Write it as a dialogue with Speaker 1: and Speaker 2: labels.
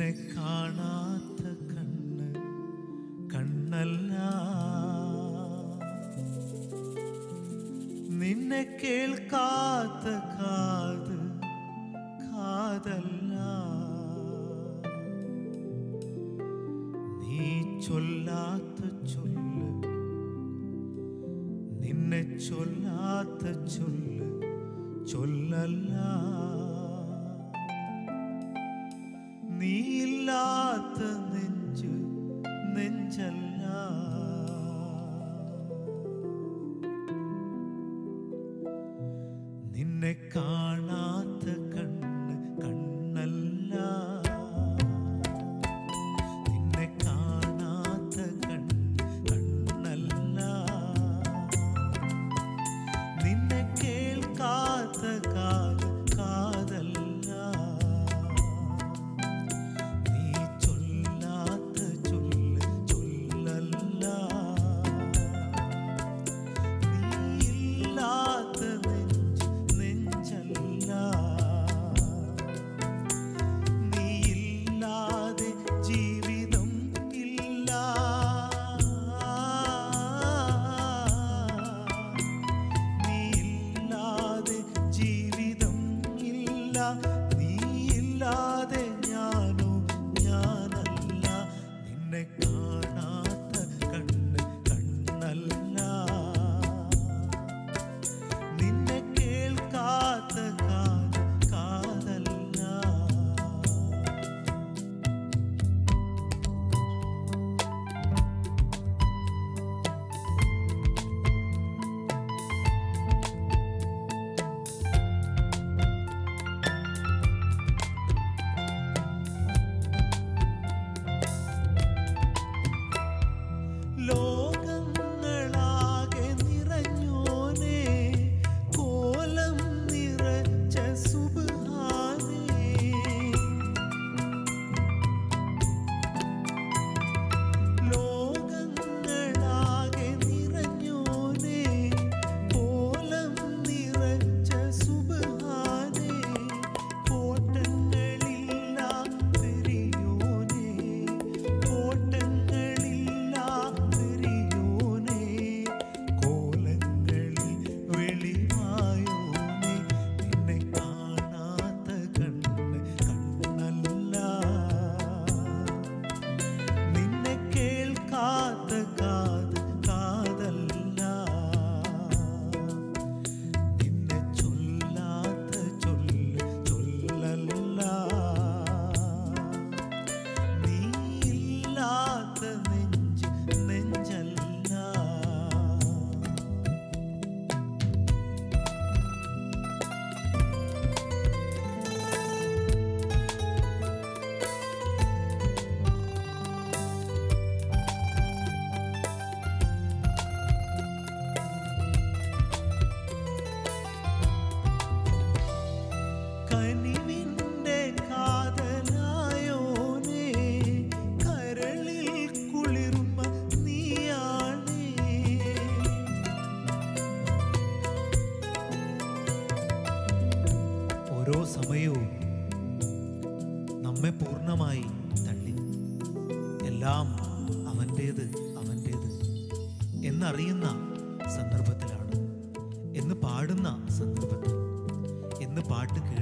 Speaker 1: നിന്നെ കാണാത്ത കണ്ണ് കണ്ണല്ല നിന്നെ കേൾക്കാത്ത കാത് കാതല്ല നീ ചൊല്ലാത്ത ചൊല്ല് നിന്നെ ചൊല്ലാത്ത ചൊല്ല് ചൊല്ലല്ല നീയില്ലാത്ത നെഞ്ച് നെഞ്ചല്ല നിന്നെ കാണാത്ത കണ്ണ് കണ്ണല്ല നിന്നെ കാണാത്ത കണ്ണ് കണ്ണല്ല നിന്നെ കേൾക്കാത്ത കാത് കാതല്ല നീ ചൊല്ലാത്ത ചൊല്ല് ചൊല്ലല്ല നീയില്ലാത്ത നെഞ്ച് നെഞ്ചല്ല നീയില്ലാതെ ജീവിതം ഇല്ല നീയില്ലാതെ ജീവിതം ഇല്ല നീയില്ലാതെ ഞാനോ ഞാനല്ല നിന്നെ കാണാത്ത കണ്ണ് കണ്ണല്ല നിന്നെ കേൾക്കാത്ത കാത് കാതല്ല ലോകങ്ങളാകെ നിറഞ്ഞോനെ കോലം നിറച്ച സുബ്ഹാനേ ലോകങ്ങളാകെ നിറഞ്ഞോനെ കോലം നിറച്ച സുബ്ഹാനേ കോട്ടങ്ങളില്ല പെരിയോനെ കോട്ടങ്ങളില്ല പെരിയോനെ കോലങ്ങളിൽ വെളിവായോനെ നിന്നെ കാണാത്ത കണ്ണ് കണ്ണല്ല നിന്നെ കേൾക്കാത്ത കാത് കാതല്ല നിന്നെ ചൊല്ലാത്ത ചൊല്ല് ചൊല്ലല്ല നീയില്ലാത്ത നെഞ്ച് നെഞ്ചല്ല കനിവിൻ്റെ കാതലായോനേ കരളിൽ കുളിർമ നീയാണേ ഓരോ സമയവും നമ്മെ പൂർണ്ണമായി തള്ളി എല്ലാം അവൻ്റേത് അവൻ്റേത് എന്നറിയുന്ന സന്ദർഭത്തിലാണ് എന്ന് പാടുന്ന സന്ദർഭത്തിൽ എന്ന് പാട്ട് കേൾക്കുന്ന